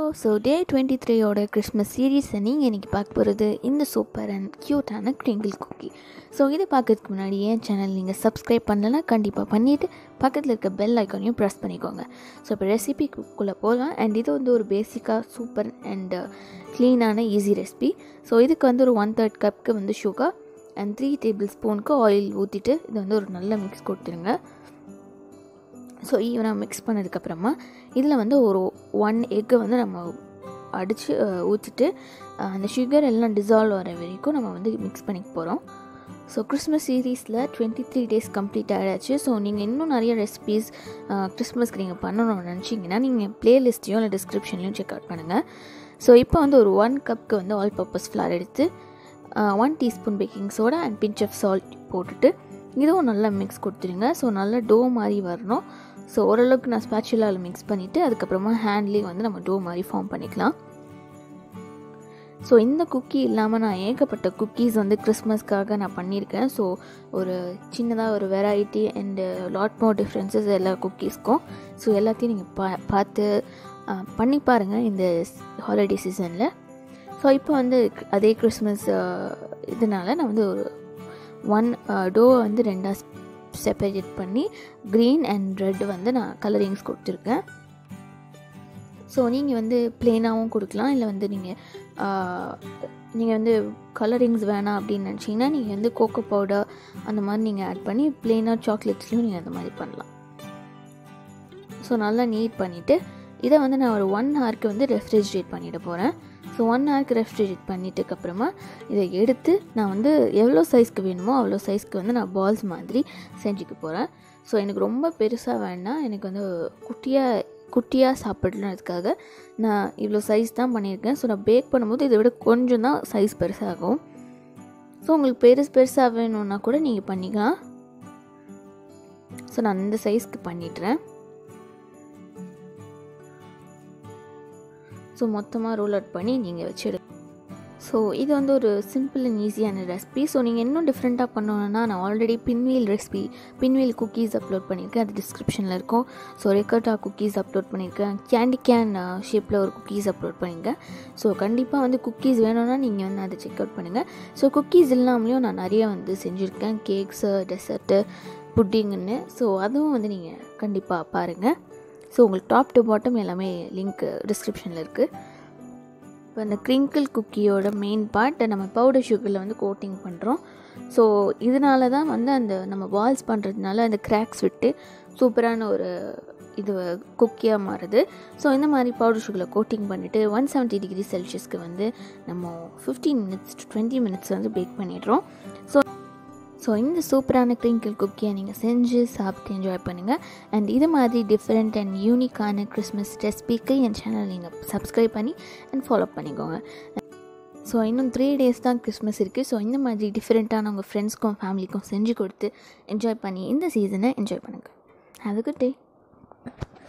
so day twenty த்ரீயோட Christmas சீரீஸை நீங்கள் இன்றைக்கி பார்க்க போகிறது இந்த சூப்பர் அண்ட் க்யூட்டான க்ரிங்கிள் குக்கி ஸோ இதை பார்க்கறதுக்கு முன்னாடி என் சேனல் நீங்கள் சப்ஸ்கிரைப் பண்ணலன்னா கண்டிப்பாக பண்ணிவிட்டு பக்கத்தில் இருக்க பெல் ஐக்கானையும் ப்ரெஸ் பண்ணிக்கோங்க ஸோ இப்போ ரெசிபிக்குள்ளே போகலாம் அண்ட் இது வந்து ஒரு பேசிக்காக சூப்பர் அண்ட் க்ளீனான ஈஸி ரெசிபி ஸோ இதுக்கு வந்து ஒரு ஒன் தேர்ட் கப்புக்கு வந்து சுகர் அண்ட் த்ரீ டேபிள் ஸ்பூனுக்கு ஆயில் ஊற்றிட்டு இதை வந்து ஒரு நல்ல மிக்ஸ் கொடுத்துருங்க ஸோ ஈவனாக மிக்ஸ் பண்ணதுக்கப்புறமா இதில் வந்து ஒரு ஒன் எக்கை வந்து நம்ம அடித்து ஊற்றிட்டு அந்த சுகர் எல்லாம் டிசால்வ் வர வரைக்கும் நம்ம வந்து மிக்ஸ் பண்ணிக்க போகிறோம் ஸோ கிறிஸ்மஸ் சீரீஸில் டுவெண்ட்டி த்ரீ டேஸ் கம்ப்ளீட் ஆகிடுச்சு ஸோ நீங்கள் இன்னும் நிறைய ரெசிபீஸ் கிறிஸ்மஸ்க்கு நீங்கள் பண்ணணும்னு நினச்சிங்கன்னா நீங்கள் ப்ளேலிஸ்ட்டையும் இல்லை டிஸ்கிரிப்ஷன்லையும் செக் அவுட் பண்ணுங்கள் ஸோ இப்போ வந்து ஒரு ஒன் கப்புக்கு வந்து ஆல் பர்பஸ் ஃப்ளார் எடுத்து one teaspoon baking soda and pinch of salt போட்டுட்டு இதுவும் நல்லா மிக்ஸ் கொடுத்துருங்க ஸோ நல்லா டோ மாதிரி வரணும் ஸோ ஓரளவுக்கு நான் ஸ்பேச்சுலாவில் மிக்ஸ் பண்ணிவிட்டு அதுக்கப்புறமா ஹேண்ட்லேயே வந்து நம்ம டோ மாதிரி ஃபார்ம் பண்ணிக்கலாம் ஸோ இந்த குக்கி இல்லாமல் நான் ஏகப்பட்ட குக்கீஸ் வந்து கிறிஸ்மஸ்க்காக நான் பண்ணியிருக்கேன் ஸோ ஒரு சின்னதாக ஒரு variety and lot more differences எல்லா குக்கீஸ்க்கும் ஸோ எல்லாத்தையும் நீங்கள் பா பார்த்து பண்ணி பாருங்கள் இந்த ஹாலிடே சீசனில் ஸோ இப்போ வந்து அதே கிறிஸ்மஸ் இதனால் நான் வந்து ஒரு ஒன் டோவை வந்து ரெண்டாக செப்பரேட் பண்ணி க்ரீன் அண்ட் ரெட் வந்து நான் கலரிங்ஸ் கொடுத்துருக்கேன் ஸோ நீங்கள் வந்து ப்ளெயினாகவும் கொடுக்கலாம் இல்லை வந்து நீங்கள் நீங்கள் வந்து கலரிங்ஸ் வேணாம் அப்படின்னு நினச்சிங்கன்னா நீங்கள் வந்து கோகோ பவுடர் அந்த மாதிரி நீங்கள் ஆட் பண்ணி ப்ளெயினாக சாக்லேட்ஸ்லையும் நீங்கள் அந்த மாதிரி பண்ணலாம் ஸோ நல்லா நீட் பண்ணிவிட்டு இதை வந்து நான் ஒரு ஒன் ஹவருக்கு வந்து ரெஃப்ரிஜரேட் பண்ணிட போகிறேன் ஸோ ஒன் ஹவருக்கு ரெஃப்ரிஜரேட் பண்ணிட்டுக்கப்புறமா இதை எடுத்து நான் வந்து எவ்வளோ சைஸ்க்கு வேணுமோ அவ்வளோ சைஸ்க்கு வந்து நான் பால்ஸ் மாதிரி செஞ்சுக்க போகிறேன் ஸோ எனக்கு ரொம்ப பெருசாக வேண்டாம் எனக்கு வந்து குட்டியாக குட்டியாக சாப்பிடலான்றதுக்காக நான் இவ்வளோ சைஸ் தான் பண்ணியிருக்கேன் ஸோ நான் பேக் பண்ணும்போது இதை விட கொஞ்சம் தான் சைஸ் பெருசாகும் ஸோ உங்களுக்கு பெருசு பெருசாக வேணும்னா கூட நீங்கள் பண்ணிக்கலாம் ஸோ நான் இந்த சைஸ்க்கு பண்ணிட்டுறேன் ஸோ மொத்தமாக ரோல் அவுட் பண்ணி நீங்கள் வச்சுடு ஸோ இது வந்து ஒரு சிம்பிள் அண்ட் ஈஸியான ரெசிபி ஸோ நீங்கள் இன்னும் டிஃப்ரெண்ட்டாக பண்ணணுன்னா நான் already pinwheel recipe pinwheel cookies upload பண்ணியிருக்கேன் அது டிஸ்கிரிப்ஷனில் இருக்கும் ஸோ ரெக்கட்டா குக்கீஸ் அப்லோட் பண்ணியிருக்கேன் கேண்டி கேன் ஷேப்பில் ஒரு குக்கீஸ் அப்லோட் பண்ணியிருக்கேன் ஸோ கண்டிப்பாக வந்து குக்கீஸ் வேணும்னா நீங்கள் வந்து அதை செக் அவுட் பண்ணுங்கள் ஸோ குக்கீஸ் இல்லாமலேயும் நான் நிறைய வந்து செஞ்சுருக்கேன் கேக்ஸு டெசர்ட்டு புட்டிங்குன்னு ஸோ அதுவும் வந்து நீங்கள் கண்டிப்பாக பாருங்கள் ஸோ உங்களுக்கு டாப் டு பாட்டம் எல்லாமே லிங்க் டிஸ்கிரிப்ஷனில் இருக்குது இப்போ அந்த க்ரிங்கிள் குக்கியோட மெயின் பார்ட் நம்ம பவுடர் சுகரில் வந்து கோட்டிங் பண்ணுறோம் ஸோ இதனால தான் வந்து அந்த நம்ம பால்ஸ் பண்ணுறதுனால அந்த கிராக்ஸ் விட்டு சூப்பரான ஒரு இது குக்கியாக மாறுது ஸோ இந்த மாதிரி பவுடர் சுகரில் கோட்டிங் பண்ணிவிட்டு ஒன் செவன்ட்டி டிகிரி செல்சியஸ்க்கு வந்து நம்ம fifteen minutes to twenty minutes வந்து பேக் பண்ணிடுறோம் ஸோ ஸோ இந்த சூப்பரான க்ரிங்கிள் குக்கியை நீங்கள் செஞ்சு சாப்பிட்டு என்ஜாய் பண்ணுங்கள் அண்ட் இது மாதிரி டிஃப்ரெண்ட் அண்ட் யூனிக்கான கிறிஸ்மஸ் ரெசிபிக்கு என் சேனல் நீங்கள் சப்ஸ்கிரைப் பண்ணி அண்ட் ஃபாலோ பண்ணிக்கோங்க ஸோ இன்னும் த்ரீ டேஸ் தான் கிறிஸ்மஸ் இருக்குது ஸோ இந்த மாதிரி டிஃப்ரெண்ட்டான உங்கள் ஃப்ரெண்ட்ஸ்க்கும் ஃபேமிலிக்கும் செஞ்சு கொடுத்து என்ஜாய் பண்ணி இந்த சீசனை என்ஜாய் பண்ணுங்கள் ஹாவ் அ குட் டே